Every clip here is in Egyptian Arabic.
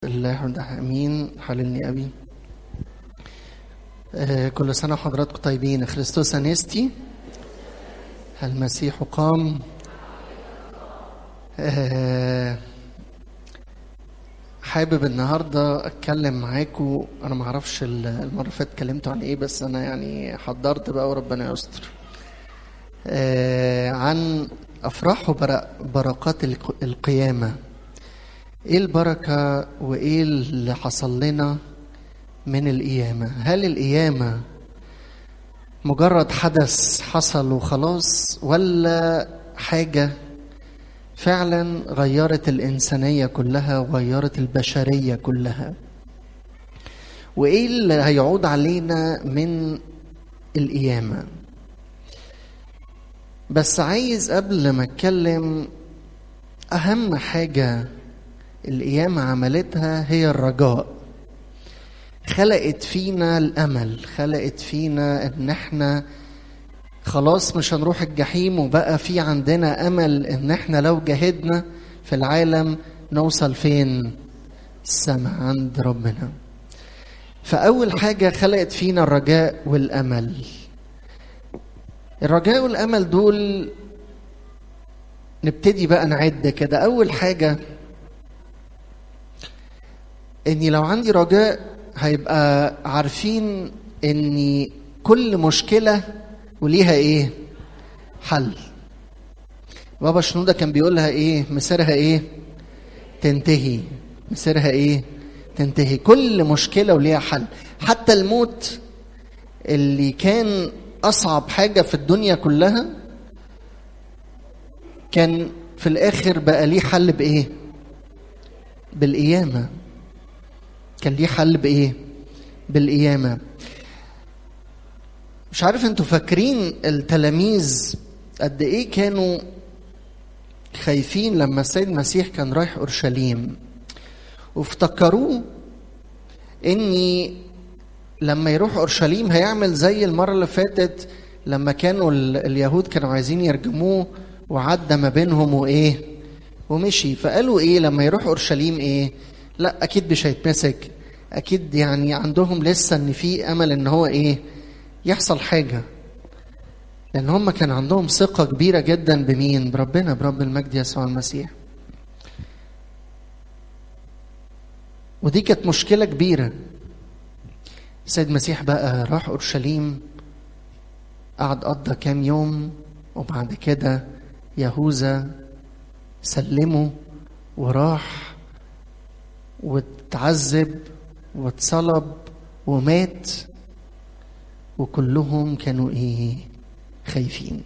الله وده امين حللني ابي آه كل سنه وحضراتكم طيبين خريستوس انستي المسيح قام آه حابب النهارده اتكلم معاكم انا ما اعرفش المره اللي فاتت اتكلمتوا عن ايه بس انا يعني حضرت بقى وربنا يستر آه عن افراح وبركات القيامه ايه البركة وايه اللي حصل لنا من القيامة هل القيامة مجرد حدث حصل وخلاص ولا حاجة فعلا غيرت الإنسانية كلها وغيرت البشرية كلها وإيه اللي هيعود علينا من القيامة بس عايز قبل ما أتكلم أهم حاجة القيامة عملتها هي الرجاء خلقت فينا الأمل خلقت فينا إن إحنا خلاص مش هنروح الجحيم وبقى في عندنا أمل إن إحنا لو جاهدنا في العالم نوصل فين السماء عند ربنا فأول حاجة خلقت فينا الرجاء والأمل الرجاء والأمل دول نبتدي بقى نعد كده أول حاجة اني لو عندي رجاء هيبقى عارفين اني كل مشكله وليها ايه حل بابا شنودة كان بيقولها ايه مسيرها ايه تنتهي مسيرها ايه تنتهي كل مشكلة وليها حل حتى الموت اللي كان أصعب حاجة في الدنيا كلها كان في الآخر بقى ليه حل بإيه بالقيامة كان ليه حل بايه بالقيامه مش عارف انتوا فاكرين التلاميذ قد ايه كانوا خايفين لما السيد المسيح كان رايح اورشليم وافتكروه اني لما يروح اورشليم هيعمل زي المره اللي فاتت لما كانوا اليهود كانوا عايزين يرجموه وعدى ما بينهم وايه ومشي فقالوا ايه لما يروح اورشليم ايه لا اكيد مش هيتمسك اكيد يعني عندهم لسه ان في امل ان هو ايه يحصل حاجه لان هم كان عندهم ثقه كبيره جدا بمين بربنا برب المجد يسوع المسيح ودي كانت مشكله كبيره السيد المسيح بقى راح اورشليم قعد قضى كام يوم وبعد كده يهوذا سلمه وراح واتعذب واتصلب ومات وكلهم كانوا ايه خايفين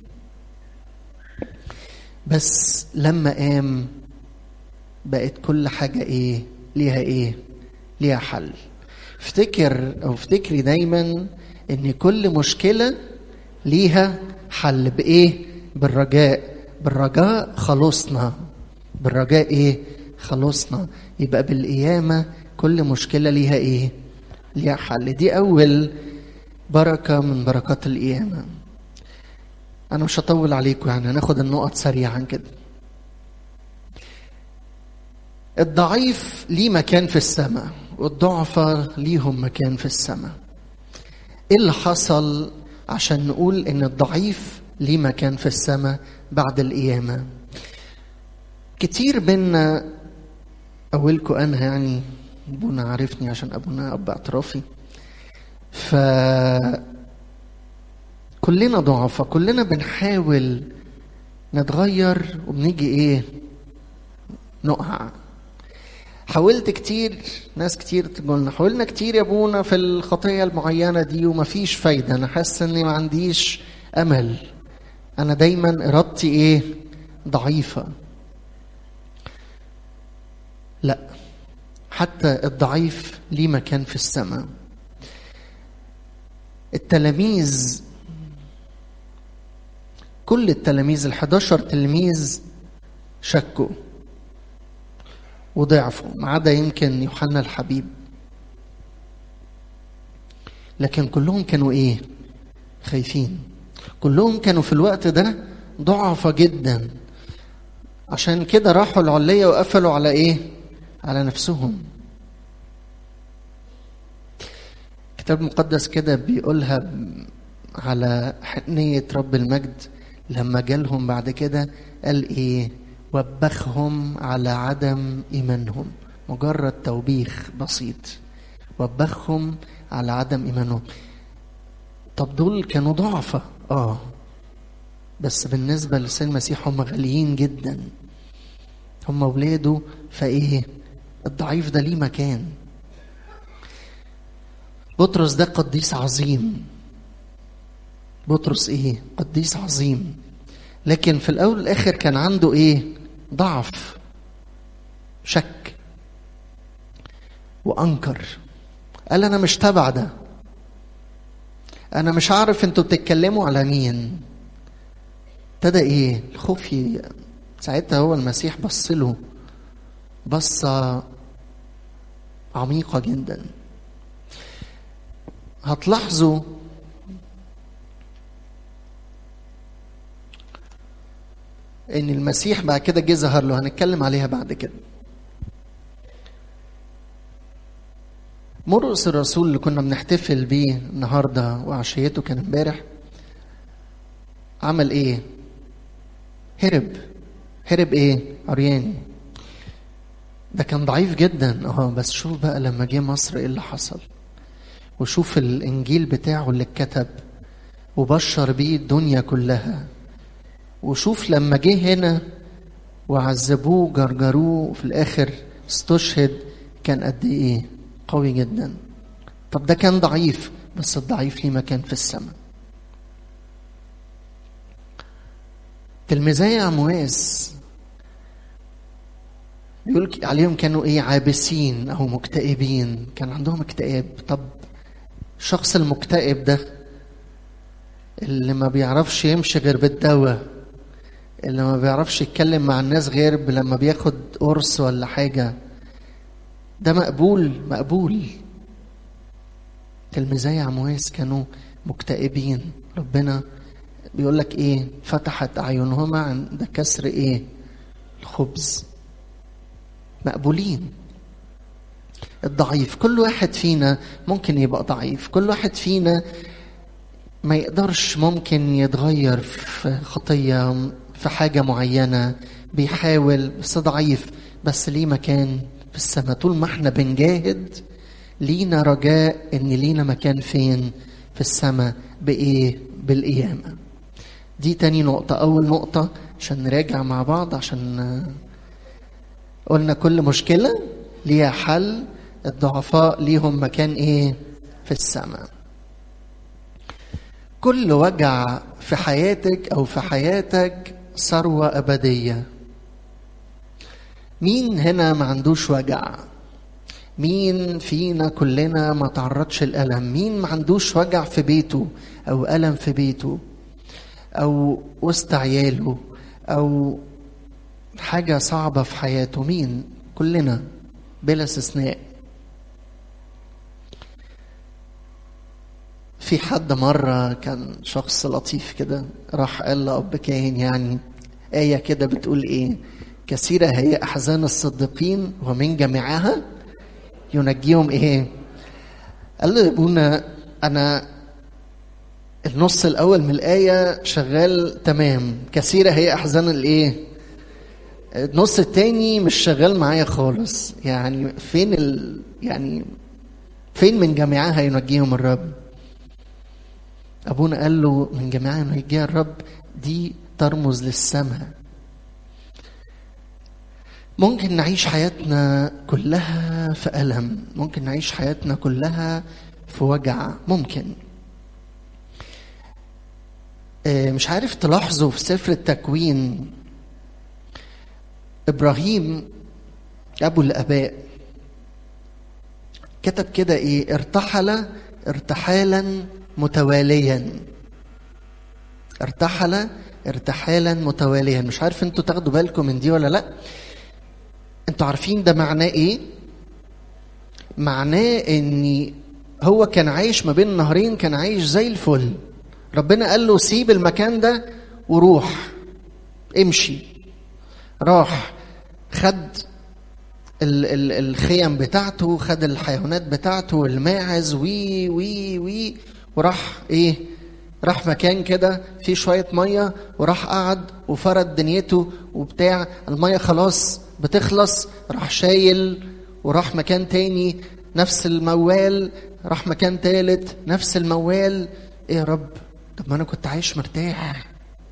بس لما قام بقت كل حاجة ايه ليها ايه ليها حل افتكر او افتكري دايما ان كل مشكلة ليها حل بايه بالرجاء بالرجاء خلصنا بالرجاء ايه خلصنا يبقى بالقيامة كل مشكلة ليها إيه؟ ليها حل دي أول بركة من بركات القيامة أنا مش هطول عليكم يعني هناخد النقط سريعا كده الضعيف ليه مكان في السماء والضعفة ليهم مكان في السماء ايه اللي حصل عشان نقول ان الضعيف ليه مكان في السماء بعد القيامة كتير منا أولكم أنا يعني أبونا عارفني عشان أبونا أب اعترافي ف كلنا ضعفاء كلنا بنحاول نتغير وبنيجي إيه نقع حاولت كتير ناس كتير تقولنا حاولنا كتير يا ابونا في الخطيه المعينه دي ومفيش فايده انا حاسس اني ما عنديش امل انا دايما ارادتي ايه ضعيفه لا حتى الضعيف ليه مكان في السماء التلاميذ كل التلاميذ ال11 تلميذ شكوا وضعفوا ما عدا يمكن يوحنا الحبيب لكن كلهم كانوا ايه خايفين كلهم كانوا في الوقت ده ضعفة جدا عشان كده راحوا العلية وقفلوا على ايه على نفسهم الكتاب المقدس كده بيقولها على حنية رب المجد لما جالهم بعد كده قال ايه وبخهم على عدم ايمانهم مجرد توبيخ بسيط وبخهم على عدم ايمانهم طب دول كانوا ضعفة اه بس بالنسبة للسيد المسيح هم غاليين جدا هم ولاده فايه الضعيف ده ليه مكان بطرس ده قديس عظيم بطرس ايه قديس عظيم لكن في الاول والاخر كان عنده ايه ضعف شك وانكر قال انا مش تبع ده انا مش عارف انتوا بتتكلموا على مين ابتدى ايه الخوف ي... ساعتها هو المسيح بص له بصه عميقه جدا هتلاحظوا ان المسيح بعد كده جه ظهر له هنتكلم عليها بعد كده مرقس الرسول اللي كنا بنحتفل بيه النهارده وعشيته كان امبارح عمل ايه هرب هرب ايه عرياني ده كان ضعيف جدا اه بس شوف بقى لما جه مصر ايه اللي حصل وشوف الانجيل بتاعه اللي اتكتب وبشر بيه الدنيا كلها وشوف لما جه هنا وعذبوه جرجروه وفي الاخر استشهد كان قد ايه قوي جدا طب ده كان ضعيف بس الضعيف ليه مكان في السماء تلميذي عمواس بيقول عليهم كانوا ايه عابسين او مكتئبين كان عندهم اكتئاب طب الشخص المكتئب ده اللي ما بيعرفش يمشي غير بالدواء اللي ما بيعرفش يتكلم مع الناس غير لما بياخد قرص ولا حاجة ده مقبول مقبول تلميذي عمواس كانوا مكتئبين ربنا بيقول لك ايه فتحت اعينهما عند كسر ايه الخبز مقبولين الضعيف كل واحد فينا ممكن يبقى ضعيف كل واحد فينا ما يقدرش ممكن يتغير في خطية في حاجة معينة بيحاول بس ضعيف بس ليه مكان في السماء طول ما احنا بنجاهد لينا رجاء ان لينا مكان فين في السماء بايه بالقيامة دي تاني نقطة أول نقطة عشان نراجع مع بعض عشان قلنا كل مشكلة ليها حل الضعفاء ليهم مكان ايه في السماء كل وجع في حياتك او في حياتك ثروة أبدية مين هنا ما عندوش وجع مين فينا كلنا ما تعرضش الألم مين ما عندوش وجع في بيته أو ألم في بيته أو وسط عياله أو حاجة صعبة في حياته مين كلنا بلا استثناء في حد مرة كان شخص لطيف كده راح قال لأب كاهن يعني آية كده بتقول إيه كثيرة هي أحزان الصديقين ومن جميعها ينجيهم إيه قال له يا ابونا أنا النص الأول من الآية شغال تمام كثيرة هي أحزان الإيه النص التاني مش شغال معايا خالص يعني فين ال يعني فين من جميعها ينجيهم الرب ابونا قال له من جميعها ينجيها الرب دي ترمز للسماء ممكن نعيش حياتنا كلها في ألم ممكن نعيش حياتنا كلها في وجع ممكن مش عارف تلاحظوا في سفر التكوين ابراهيم ابو الاباء كتب كده ايه ارتحل ارتحالا متواليا ارتحل ارتحالا متواليا مش عارف انتوا تاخدوا بالكم من دي ولا لا انتوا عارفين ده معناه ايه معناه ان هو كان عايش ما بين نهرين كان عايش زي الفل ربنا قال له سيب المكان ده وروح امشي راح خد ال ال الخيم بتاعته خد الحيوانات بتاعته والماعز وي وي وي وراح ايه راح مكان كده فيه شوية مية وراح قعد وفرد دنيته وبتاع المية خلاص بتخلص راح شايل وراح مكان تاني نفس الموال راح مكان تالت نفس الموال ايه يا رب طب ما انا كنت عايش مرتاح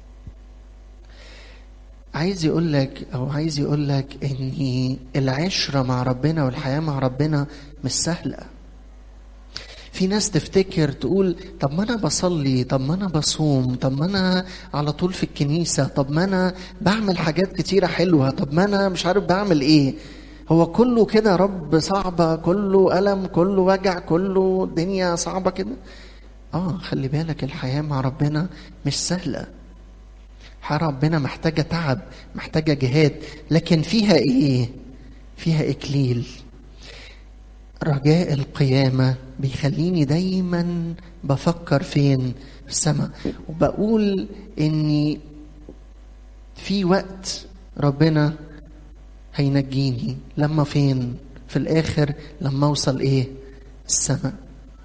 عايز يقول لك او عايز يقول لك ان العشره مع ربنا والحياه مع ربنا مش سهله في ناس تفتكر تقول طب ما انا بصلي طب ما انا بصوم طب ما انا على طول في الكنيسه طب ما انا بعمل حاجات كتيره حلوه طب ما انا مش عارف بعمل ايه هو كله كده رب صعبه كله الم كله وجع كله دنيا صعبه كده اه خلي بالك الحياه مع ربنا مش سهله حياة ربنا محتاجة تعب محتاجة جهاد لكن فيها ايه فيها اكليل رجاء القيامة بيخليني دايما بفكر فين في السماء وبقول اني في وقت ربنا هينجيني لما فين في الاخر لما اوصل ايه السماء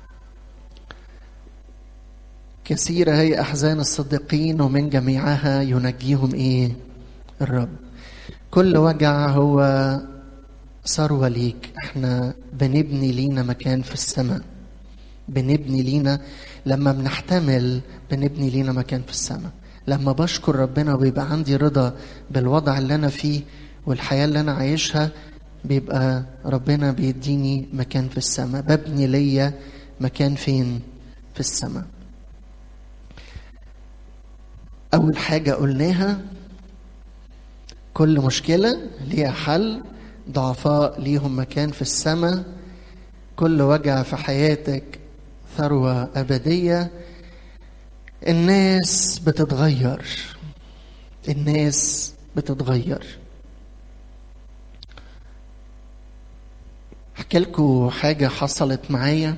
كثيرة هي أحزان الصديقين ومن جميعها ينجيهم إيه؟ الرب. كل وجع هو ثروة ليك، إحنا بنبني لينا مكان في السماء. بنبني لينا لما بنحتمل بنبني لينا مكان في السماء. لما بشكر ربنا وبيبقى عندي رضا بالوضع اللي أنا فيه والحياة اللي أنا عايشها بيبقى ربنا بيديني مكان في السماء، ببني ليا مكان فين؟ في السماء. أول حاجة قلناها كل مشكلة ليها حل ضعفاء ليهم مكان في السماء كل وجع في حياتك ثروة أبدية الناس بتتغير الناس بتتغير احكي لكم حاجة حصلت معايا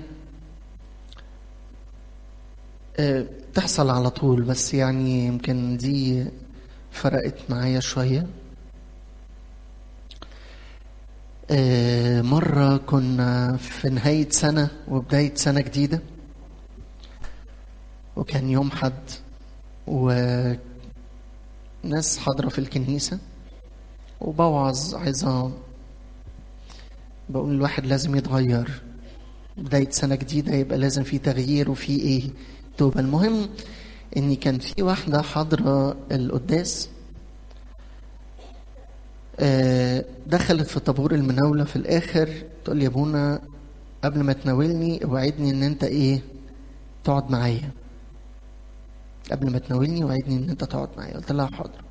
أه تحصل على طول بس يعني يمكن دي فرقت معايا شوية مرة كنا في نهاية سنة وبداية سنة جديدة وكان يوم حد وناس حاضرة في الكنيسة وبوعظ عظام بقول الواحد لازم يتغير بداية سنة جديدة يبقى لازم في تغيير وفي ايه توبة المهم ان كان في واحدة حاضرة القداس دخلت في طابور المناولة في الآخر تقول لي يا ابونا قبل ما تناولني اوعدني ان انت ايه تقعد معايا قبل ما تناولني وعدني ان انت تقعد معايا قلت لها حاضر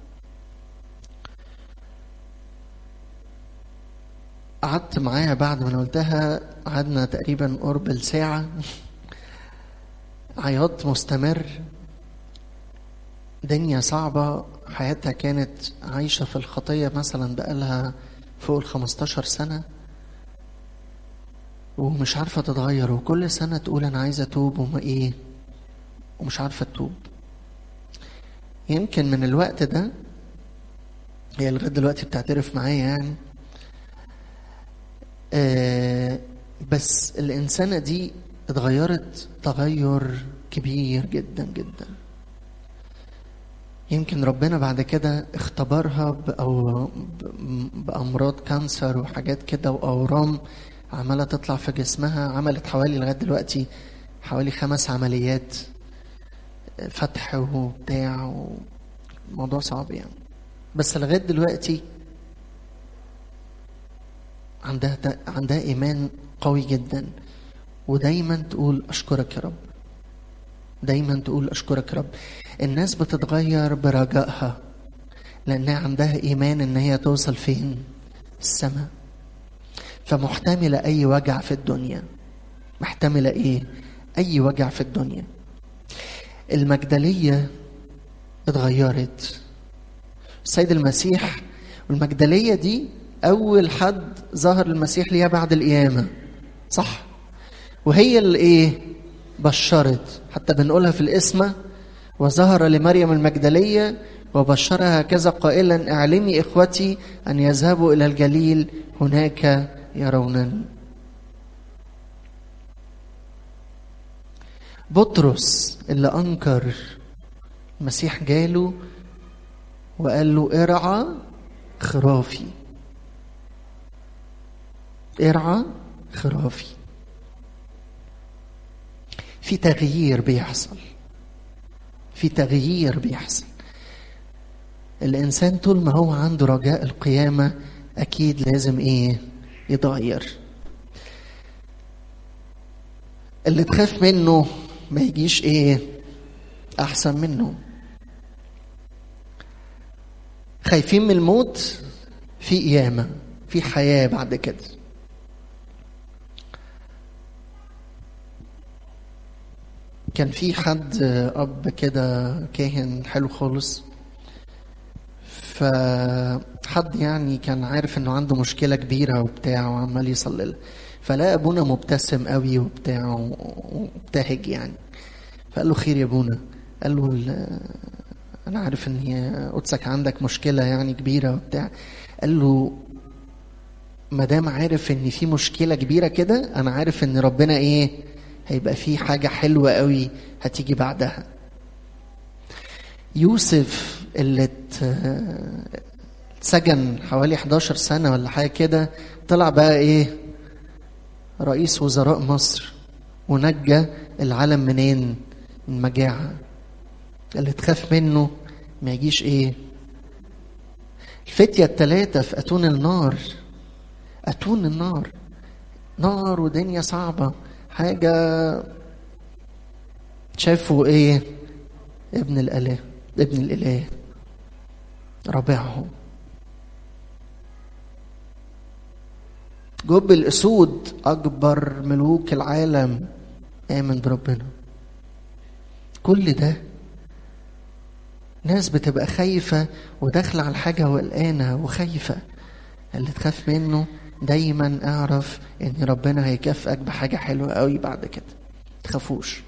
قعدت معاها بعد ما انا قلتها قعدنا تقريبا قرب الساعة عياط مستمر دنيا صعبة حياتها كانت عايشة في الخطية مثلا بقالها فوق ال 15 سنة ومش عارفة تتغير وكل سنة تقول أنا عايزة أتوب وما إيه ومش عارفة تتوب يمكن من الوقت ده هي لغاية دلوقتي بتعترف معايا يعني آه بس الإنسانة دي اتغيرت تغير كبير جدا جدا يمكن ربنا بعد كده اختبرها بأو بأمراض كانسر وحاجات كده وأورام عمالة تطلع في جسمها عملت حوالي لغاية دلوقتي حوالي خمس عمليات فتح وبتاع موضوع صعب يعني بس لغاية دلوقتي عندها عندها إيمان قوي جدا ودايما تقول أشكرك يا رب دايما تقول أشكرك يا رب الناس بتتغير برجائها لأنها عندها إيمان إن هي توصل فين السماء فمحتملة أي وجع في الدنيا محتملة إيه أي وجع في الدنيا المجدلية اتغيرت السيد المسيح والمجدلية دي أول حد ظهر المسيح ليها بعد القيامة صح وهي اللي إيه بشرت حتى بنقولها في الاسم وظهر لمريم المجدلية وبشرها هكذا قائلا اعلمي اخوتي ان يذهبوا الى الجليل هناك يرونني بطرس اللي انكر المسيح جاله وقال له ارعى خرافي ارعى خرافي في تغيير بيحصل في تغيير بيحصل الانسان طول ما هو عنده رجاء القيامه اكيد لازم ايه يتغير اللي تخاف منه ما يجيش ايه احسن منه خايفين من الموت في قيامه في حياه بعد كده كان في حد اب كده كاهن حلو خالص فحد يعني كان عارف انه عنده مشكله كبيره وبتاع وعمال يصلي لها فلقى ابونا مبتسم قوي وبتاع ومبتهج يعني فقال له خير يا ابونا قال له انا عارف ان هي قدسك عندك مشكله يعني كبيره وبتاع قال له ما دام عارف ان في مشكله كبيره كده انا عارف ان ربنا ايه هيبقى في حاجه حلوه قوي هتيجي بعدها يوسف اللي اتسجن حوالي 11 سنه ولا حاجه كده طلع بقى ايه رئيس وزراء مصر ونجى العالم منين من المجاعه اللي تخاف منه ما يجيش ايه الفتية التلاتة في أتون النار أتون النار نار ودنيا صعبة حاجة شافوا ايه ابن الإله ابن الإله رابعهم جب الأسود أكبر ملوك العالم آمن بربنا كل ده ناس بتبقى خايفة وداخلة على الحاجة وقلقانة وخايفة اللي تخاف منه دايما اعرف ان ربنا هيكافئك بحاجة حلوة قوي بعد كده تخافوش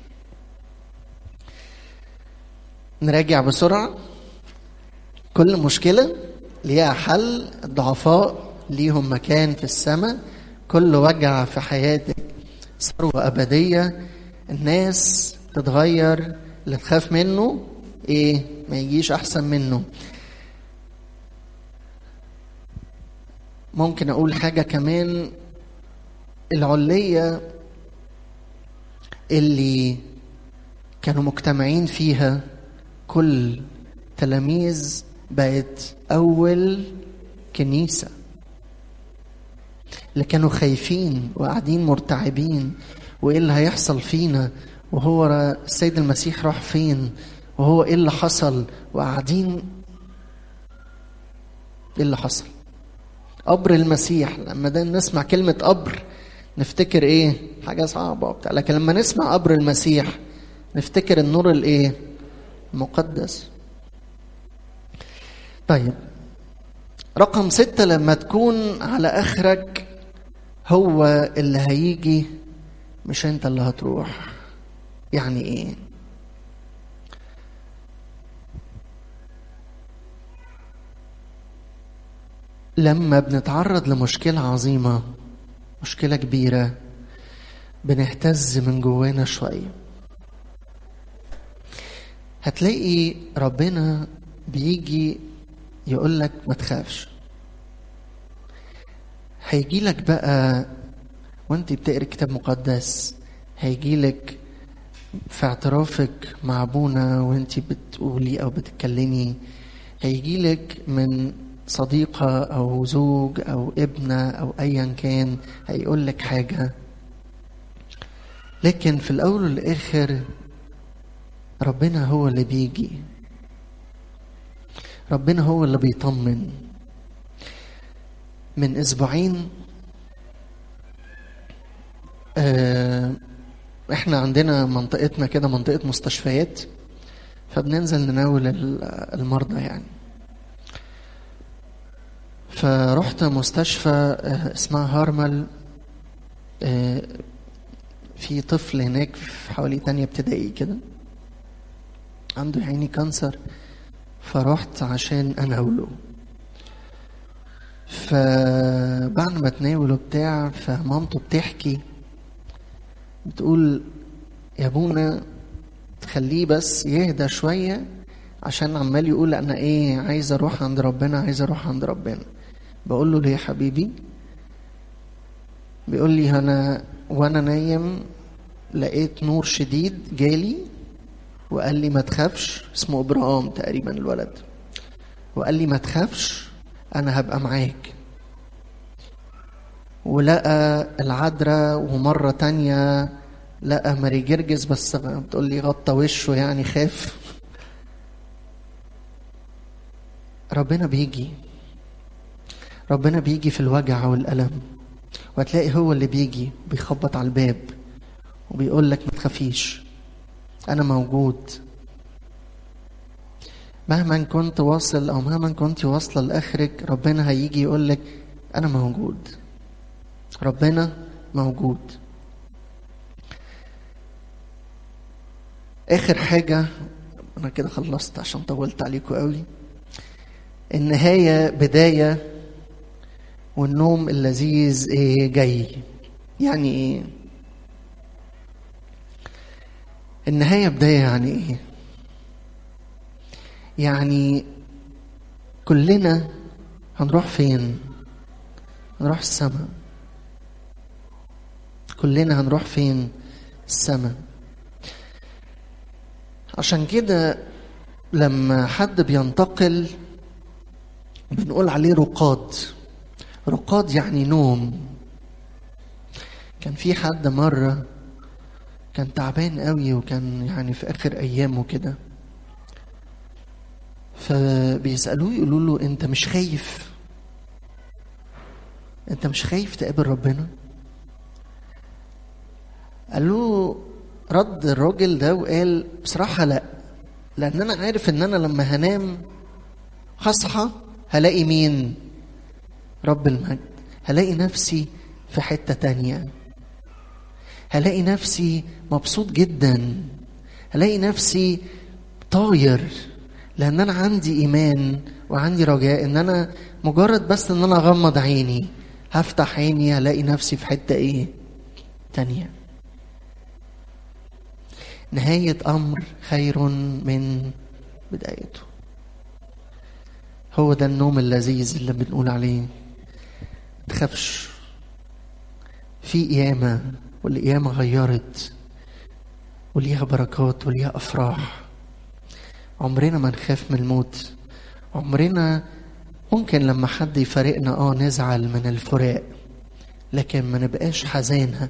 نراجع بسرعة كل مشكلة ليها حل الضعفاء ليهم مكان في السماء كل وجع في حياتك ثروة أبدية الناس تتغير اللي تخاف منه ايه ما يجيش احسن منه ممكن اقول حاجة كمان العلية اللي كانوا مجتمعين فيها كل تلاميذ بقت اول كنيسة اللي كانوا خايفين وقاعدين مرتعبين وايه اللي هيحصل فينا وهو السيد المسيح راح فين وهو ايه اللي حصل وقاعدين ايه اللي حصل قبر المسيح لما ده نسمع كلمة قبر نفتكر ايه حاجة صعبة وبتاع لكن لما نسمع قبر المسيح نفتكر النور الايه المقدس طيب رقم ستة لما تكون على اخرك هو اللي هيجي مش انت اللي هتروح يعني ايه لما بنتعرض لمشكلة عظيمة مشكلة كبيرة بنهتز من جوانا شوية هتلاقي ربنا بيجي يقول لك ما تخافش هيجي لك بقى وانت بتقري كتاب مقدس هيجي لك في اعترافك مع ابونا وانت بتقولي او بتتكلمي هيجي لك من صديقة أو زوج أو ابنة أو أيا كان هيقول لك حاجة لكن في الأول والآخر ربنا هو اللي بيجي ربنا هو اللي بيطمن من أسبوعين آه احنا عندنا منطقتنا كده منطقة مستشفيات فبننزل نناول المرضى يعني فرحت مستشفى اسمها هارمل في طفل هناك في حوالي تانية ابتدائي كده عنده عيني كانسر فرحت عشان اناوله فبعد ما تناوله بتاع فمامته بتحكي بتقول يا ابونا تخليه بس يهدى شوية عشان عمال يقول انا ايه عايز اروح عند ربنا عايز اروح عند ربنا بقول له ليه يا حبيبي بيقول لي انا وانا نايم لقيت نور شديد جالي وقال لي ما تخافش اسمه ابراهام تقريبا الولد وقال لي ما تخافش انا هبقى معاك ولقى العذراء ومرة تانية لقى ماري جرجس بس بتقول لي غطى وشه يعني خاف ربنا بيجي ربنا بيجي في الوجع والألم وهتلاقي هو اللي بيجي بيخبط على الباب وبيقول لك ما تخافيش أنا موجود مهما كنت واصل أو مهما كنت واصلة لآخرك ربنا هيجي يقول لك أنا موجود ربنا موجود آخر حاجة أنا كده خلصت عشان طولت عليكم قوي النهاية بداية والنوم اللذيذ ايه جاي يعني ايه النهاية بداية يعني ايه يعني كلنا هنروح فين هنروح السماء كلنا هنروح فين السماء عشان كده لما حد بينتقل بنقول عليه رقاد رقاد يعني نوم كان في حد مرة كان تعبان قوي وكان يعني في آخر أيامه كده فبيسألوه يقولوا له أنت مش خايف أنت مش خايف تقابل ربنا قال له رد الراجل ده وقال بصراحة لا لأن أنا عارف إن أنا لما هنام هصحى هلاقي مين رب المجد هلاقي نفسي في حتة تانية هلاقي نفسي مبسوط جدا هلاقي نفسي طاير لأن أنا عندي إيمان وعندي رجاء إن أنا مجرد بس إن أنا أغمض عيني هفتح عيني هلاقي نفسي في حتة إيه تانية نهاية أمر خير من بدايته هو ده النوم اللذيذ اللي بنقول عليه تخافش في قيامة والقيامة غيرت وليها بركات وليها أفراح عمرنا ما نخاف من الموت عمرنا ممكن لما حد يفارقنا اه نزعل من الفراق لكن ما نبقاش حزانها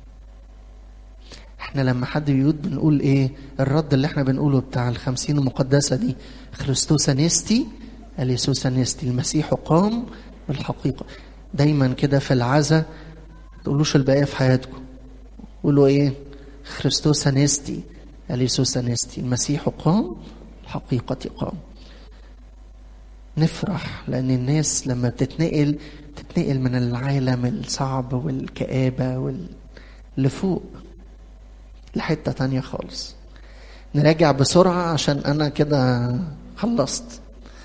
احنا لما حد بيموت بنقول ايه الرد اللي احنا بنقوله بتاع الخمسين المقدسة دي خريستوس نيستي اليسوس نيستي المسيح قام بالحقيقة دايما كده في العزة تقولوش الباقية في حياتكم قولوا ايه خريستوس نيستي اليسوس نيستي المسيح قام الحقيقة قام نفرح لأن الناس لما بتتنقل تتنقل من العالم الصعب والكآبة وال... لفوق لحتة تانية خالص نراجع بسرعة عشان أنا كده خلصت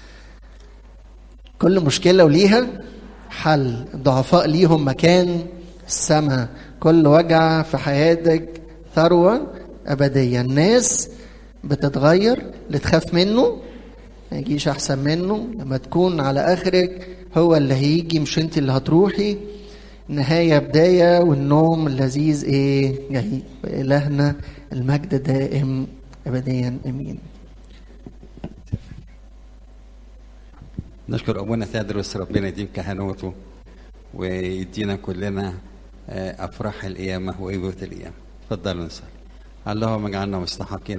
كل مشكلة وليها حل الضعفاء ليهم مكان السماء كل وجع في حياتك ثروة أبدية الناس بتتغير اللي تخاف منه ما يجيش أحسن منه لما تكون على آخرك هو اللي هيجي مش انت اللي هتروحي نهاية بداية والنوم اللذيذ ايه جاي وإلهنا المجد دائم أبديا أمين نشكر ابونا تدرس ربنا يديم كهنوته ويدينا كلنا افراح القيامه وقوه القيامه اتفضلوا نصلي اللهم اجعلنا مستحقين